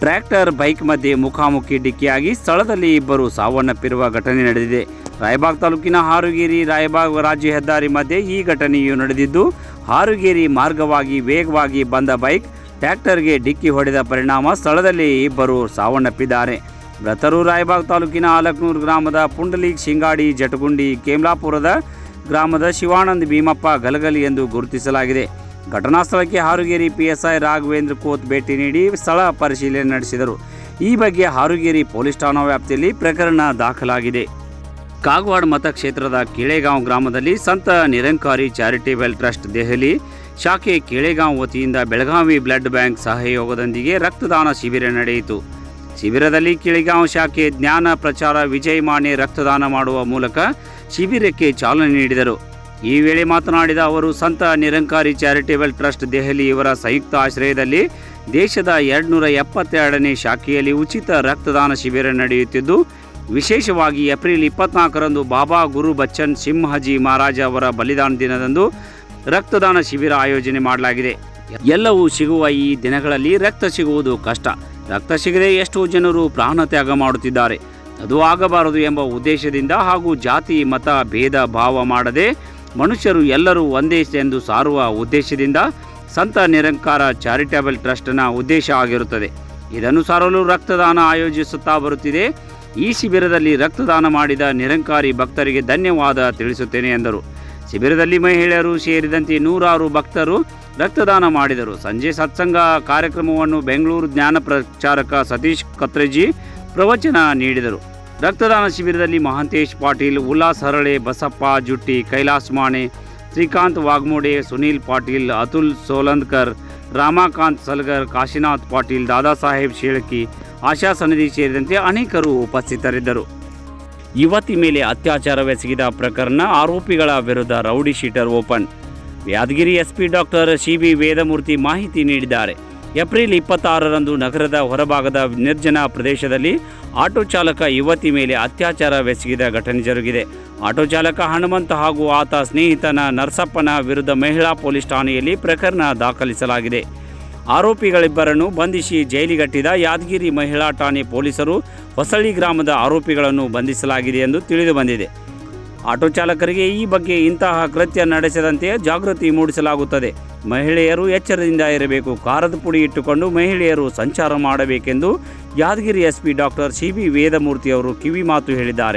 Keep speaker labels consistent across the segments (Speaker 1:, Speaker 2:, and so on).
Speaker 1: tractor bike ಮಧ್ಯೆ ಮುಖಾಮುಖಿ ಡಿಕ್ಕಿಯಾಗಿ ಸ್ಥಳದಲ್ಲಿ ಇಬ್ಬರು ಸಾವನ್ನಪ್ಪಿರುವ ಘಟನೆ ನಡೆದಿದೆ ರಾಯಬಾಗ್ ತಾಲೂಕಿನ ಹಾರುಗೇರಿ ರಾಯಬಾಗ್ ರಾಜ್ಯ ಹೆದ್ದಾರಿ ಮಧ್ಯೆ ಈ ಘಟನೆಯು ನಡೆದಿದ್ದು ಹಾರುಗೇರಿ ಮಾರ್ಗವಾಗಿ ವೇಗವಾಗಿ ಬಂದ ಬೈಕ್ ಟ್ರ್ಯಾಕ್ಟರ್ಗೆ ಡಿಕ್ಕಿ ಹೊಡೆದ ಪರಿಣಾಮ ಸ್ಥಳದಲ್ಲಿ ಇಬ್ಬರು ಸಾವನ್ನಪ್ಪಿದ್ದಾರೆ ಮೃತರು ರಾಯಬಾಗ್ ತಾಲೂಕಿನ ಆಲಕ್ನೂರು ಗ್ರಾಮದ ಪುಂಡಲೀಕ್ ಶಿಂಗಾಡಿ ಜಟಗುಂಡಿ ಕೇಮ್ಲಾಪುರದ ಗ್ರಾಮದ ಶಿವಾನಂದ್ ಭೀಮಪ್ಪ ಗಲಗಲಿ ಎಂದು ಗುರುತಿಸಲಾಗಿದೆ ಘಟನಾ ಸ್ಥಳಕ್ಕೆ ಹಾರುಗೇರಿ ಪಿಎಸ್ಐ ರಾಘವೇಂದ್ರ ಕೋತ್ ಭೇಟಿ ನೀಡಿ ಸ್ಥಳ ಪರಿಶೀಲನೆ ನಡೆಸಿದರು ಈ ಬಗ್ಗೆ ಹಾರುಗೇರಿ ಪೊಲೀಸ್ ಠಾಣಾ ವ್ಯಾಪ್ತಿಯಲ್ಲಿ ಪ್ರಕರಣ ದಾಖಲಾಗಿದೆ ಕಾಗವಾಡ ಮತಕ್ಷೇತ್ರದ ಕೇಳೆಗಾಂವ್ ಗ್ರಾಮದಲ್ಲಿ ಸಂತ ನಿರಂಕಾರಿ ಚಾರಿಟೇಬಲ್ ಟ್ರಸ್ಟ್ ದೆಹಲಿ ಶಾಖೆ ಕೇಳೆಗಾಂವ್ ವತಿಯಿಂದ ಬೆಳಗಾವಿ ಬ್ಲಡ್ ಬ್ಯಾಂಕ್ ಸಹಯೋಗದೊಂದಿಗೆ ರಕ್ತದಾನ ಶಿಬಿರ ನಡೆಯಿತು ಶಿಬಿರದಲ್ಲಿ ಕೇಳೆಗಾಂವ್ ಶಾಖೆ ಜ್ಞಾನ ಪ್ರಚಾರ ವಿಜಯ್ ಮಾನೆ ರಕ್ತದಾನ ಮಾಡುವ ಮೂಲಕ ಶಿಬಿರಕ್ಕೆ ಚಾಲನೆ ನೀಡಿದರು ಈ ವೇಳೆ ಮಾತನಾಡಿದ ಅವರು ಸಂತ ನಿರಂಕಾರಿ ಚಾರಿಟೇಬಲ್ ಟ್ರಸ್ಟ್ ದೆಹಲಿ ಇವರ ಸಂಯುಕ್ತ ಆಶ್ರಯದಲ್ಲಿ ದೇಶದ ಎರಡುನೂರ ಎಪ್ಪತ್ತೆರಡನೇ ಶಾಖೆಯಲ್ಲಿ ಉಚಿತ ರಕ್ತದಾನ ಶಿಬಿರ ನಡೆಯುತ್ತಿದ್ದು ವಿಶೇಷವಾಗಿ ಏಪ್ರಿಲ್ ಇಪ್ಪತ್ನಾಲ್ಕರಂದು ಬಾಬಾ ಗುರು ಬಚ್ಚನ್ ಸಿಂಹಜಿ ಮಹಾರಾಜ ಅವರ ಬಲಿದಾನ ದಿನದಂದು ರಕ್ತದಾನ ಶಿಬಿರ ಆಯೋಜನೆ ಮಾಡಲಾಗಿದೆ ಎಲ್ಲವೂ ಸಿಗುವ ಈ ದಿನಗಳಲ್ಲಿ ರಕ್ತ ಸಿಗುವುದು ಕಷ್ಟ ರಕ್ತ ಸಿಗದೆ ಎಷ್ಟೋ ಜನರು ಪ್ರಾಣ ತ್ಯಾಗ ಮಾಡುತ್ತಿದ್ದಾರೆ ಅದು ಆಗಬಾರದು ಎಂಬ ಉದ್ದೇಶದಿಂದ ಹಾಗೂ ಜಾತಿ ಮತ ಭೇದ ಭಾವ ಮಾಡದೆ ಮನುಷ್ಯರು ಎಲ್ಲರೂ ಒಂದೇ ಎಂದು ಸಾರುವ ಉದ್ದೇಶದಿಂದ ಸಂತ ನಿರಂಕಾರ ಚಾರಿಟೇಬಲ್ ಟ್ರಸ್ಟ್ನ ಉದ್ದೇಶ ಆಗಿರುತ್ತದೆ ಇದನ್ನು ಸಾರಲು ರಕ್ತದಾನ ಆಯೋಜಿಸುತ್ತಾ ಬರುತ್ತಿದೆ ಈ ಶಿಬಿರದಲ್ಲಿ ರಕ್ತದಾನ ಮಾಡಿದ ನಿರಂಕಾರಿ ಭಕ್ತರಿಗೆ ಧನ್ಯವಾದ ತಿಳಿಸುತ್ತೇನೆ ಎಂದರು ಶಿಬಿರದಲ್ಲಿ ಮಹಿಳೆಯರು ಸೇರಿದಂತೆ ನೂರಾರು ಭಕ್ತರು ರಕ್ತದಾನ ಮಾಡಿದರು ಸಂಜೆ ಸತ್ಸಂಗ ಕಾರ್ಯಕ್ರಮವನ್ನು ಬೆಂಗಳೂರು ಜ್ಞಾನ ಪ್ರಚಾರಕ ಸತೀಶ್ ಕತ್ರೆಜಿ ಪ್ರವಚನ ನೀಡಿದರು ರಕ್ತದಾನ ಶಿಬಿರದಲ್ಲಿ ಮಹಾಂತೇಶ್ ಪಾಟೀಲ್ ಉಲ್ಲಾಸ್ ಹರಳೆ ಬಸಪ್ಪ ಜುಟ್ಟಿ ಕೈಲಾಸ್ ಮಾಣೆ ಶ್ರೀಕಾಂತ್ ವಾಗ್ಮೋಡೆ ಸುನೀಲ್ ಪಾಟೀಲ್ ಅತುಲ್ ಸೋಲಂದ್ಕರ್ ರಾಮಕಾಂತ್ ಸಲ್ಗರ್ ಕಾಶಿನಾಥ್ ಪಾಟೀಲ್ ದಾದಾ ಸಾಹೇಬ್ ಶೇಳಕಿ ಆಶಾ ಸನ್ನಿಧಿ ಸೇರಿದಂತೆ ಅನೇಕರು ಉಪಸ್ಥಿತರಿದ್ದರು ಯುವತಿ ಮೇಲೆ ಅತ್ಯಾಚಾರವೆಸಗಿದ ಪ್ರಕರಣ ಆರೋಪಿಗಳ ವಿರುದ್ಧ rowdy sheeter open Yadgir SP doctor C B Vedamurthy ಮಾಹಿತಿ ನೀಡಿದ್ದಾರೆ ಏಪ್ರಿಲ್ ಇಪ್ಪತ್ತಾರರಂದು ನಗರದ ಹೊರಭಾಗದ ನಿರ್ಜನ ಪ್ರದೇಶದಲ್ಲಿ ಆಟೋ ಚಾಲಕ ಯುವತಿ ಮೇಲೆ ಅತ್ಯಾಚಾರವೆಸಗಿದ ಘಟನೆ ಜರುಗಿದೆ ಆಟೋ ಚಾಲಕ ಹನುಮಂತ ಹಾಗೂ ಆತ ಸ್ನೇಹಿತನ ನರಸಪ್ಪನ ವಿರುದ್ಧ ಮಹಿಳಾ ಪೊಲೀಸ್ ಠಾಣೆಯಲ್ಲಿ ಪ್ರಕರಣ ದಾಖಲಿಸಲಾಗಿದೆ ಆರೋಪಿಗಳಿಬ್ಬರನ್ನು ಬಂಧಿಸಿ ಜೈಲಿಗಟ್ಟಿದ ಯಾದಗಿರಿ ಮಹಿಳಾ ಠಾಣೆ ಪೊಲೀಸರು ಹೊಸಳ್ಳಿ ಗ್ರಾಮದ ಆರೋಪಿಗಳನ್ನು ಬಂಧಿಸಲಾಗಿದೆ ಎಂದು ತಿಳಿದು ಬಂದಿದೆ ಆಟೋ ಚಾಲಕರಿಗೆ ಈ ಬಗ್ಗೆ ಇಂತಹ ಕೃತ್ಯ ನಡೆಸದಂತೆ ಜಾಗೃತಿ ಮೂಡಿಸಲಾಗುತ್ತದೆ ಮಹಿಳೆಯರು ಎಚ್ಚರದಿಂದ ಇರಬೇಕು ಖಾರದ ಪುಡಿ ಇಟ್ಟುಕೊಂಡು ಮಹಿಳೆಯರು ಸಂಚಾರ ಮಾಡಬೇಕೆಂದು Yadgir SP doctor C B Vedamurthy ಅವರು ಕಿವಿ ಮಾತು ಹೇಳಿದ್ದಾರೆ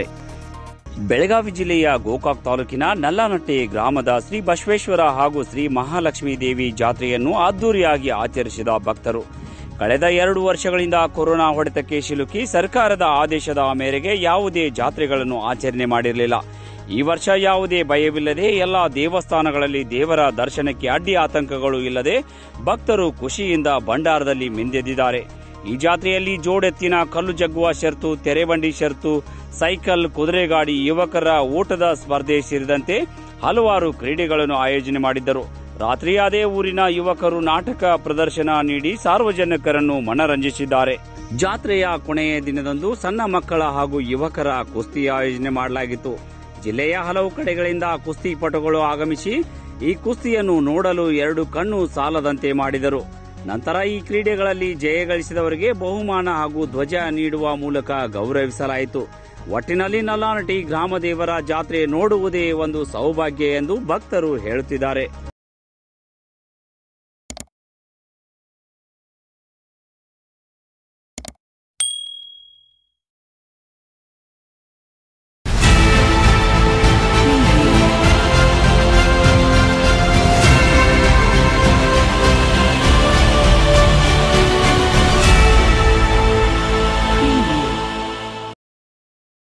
Speaker 1: ಬೆಳಗಾವಿ ಜಿಲ್ಲೆಯ ಗೋಕಾಕ್ ತಾಲೂಕಿನ ನಲ್ಲನಟ್ಟಿ ಗ್ರಾಮದ ಶ್ರೀ ಬಸವೇಶ್ವರ ಹಾಗೂ ಶ್ರೀ ಮಹಾಲಕ್ಷ್ಮೀ ದೇವಿ ಜಾತ್ರೆಯನ್ನು ಅದ್ದೂರಿಯಾಗಿ ಆಚರಿಸಿದ ಭಕ್ತರು ಕಳೆದ ಎರಡು ವರ್ಷಗಳಿಂದ ಕೊರೋನಾ ಹೊಡೆತಕ್ಕೆ ಸಿಲುಕಿ ಸರ್ಕಾರದ ಆದೇಶದ ಮೇರೆಗೆ ಯಾವುದೇ ಜಾತ್ರೆಗಳನ್ನು ಆಚರಣೆ ಮಾಡಿರಲಿಲ್ಲ ಈ ವರ್ಷ ಯಾವುದೇ ಭಯವಿಲ್ಲದೆ ಎಲ್ಲ ದೇವಸ್ಥಾನಗಳಲ್ಲಿ ದೇವರ ದರ್ಶನಕ್ಕೆ ಅಡ್ಡಿ ಆತಂಕಗಳು ಇಲ್ಲದೆ ಭಕ್ತರು ಖುಷಿಯಿಂದ ಭಂಡಾರದಲ್ಲಿ ಮಿಂದೆದ್ದಿದ್ದಾರೆ ಈ ಜಾತ್ರೆಯಲ್ಲಿ ಜೋಡೆತ್ತಿನ ಕಲ್ಲು ಜಗ್ಗುವ ಶರ್ತು ತೆರೆಬಂಡಿ ಶರ್ತು ಸೈಕಲ್ ಕುದುರೆಗಾಡಿ ಯುವಕರ ಓಟದ ಸ್ಪರ್ಧೆ ಸೇರಿದಂತೆ ಹಲವಾರು ಕ್ರೀಡೆಗಳನ್ನು ಆಯೋಜನೆ ಮಾಡಿದ್ದರು ರಾತ್ರಿ ಅದೇ ಊರಿನ ಯುವಕರು ನಾಟಕ ಪ್ರದರ್ಶನ ನೀಡಿ ಸಾರ್ವಜನಿಕರನ್ನು ಮನರಂಜಿಸಿದ್ದಾರೆ ಜಾತ್ರೆಯ ಕೊನೆಯ ದಿನದಂದು ಸಣ್ಣ ಮಕ್ಕಳ ಹಾಗೂ ಯುವಕರ ಕುಸ್ತಿ ಆಯೋಜನೆ ಮಾಡಲಾಗಿತ್ತು ಜಿಲ್ಲೆಯ ಹಲವು ಕಡೆಗಳಿಂದ ಕುಸ್ತಿಪಟುಗಳು ಆಗಮಿಸಿ ಈ ಕುಸ್ತಿಯನ್ನು ನೋಡಲು ಎರಡು ಕಣ್ಣು ಸಾಲದಂತೆ ಮಾಡಿದರು ನಂತರ ಈ ಕ್ರೀಡೆಗಳಲ್ಲಿ ಜಯ ಗಳಿಸಿದವರಿಗೆ ಬಹುಮಾನ ಹಾಗೂ ಧ್ವಜ ನೀಡುವ ಮೂಲಕ ಗೌರವಿಸಲಾಯಿತು ಒಟ್ಟಿನಲ್ಲಿ ನಲ್ಲಾನಟಿ ಗ್ರಾಮದೇವರ ಜಾತ್ರೆ ನೋಡುವುದೇ ಒಂದು ಸೌಭಾಗ್ಯ ಎಂದು ಭಕ್ತರು ಹೇಳುತ್ತಿದ್ದಾರೆ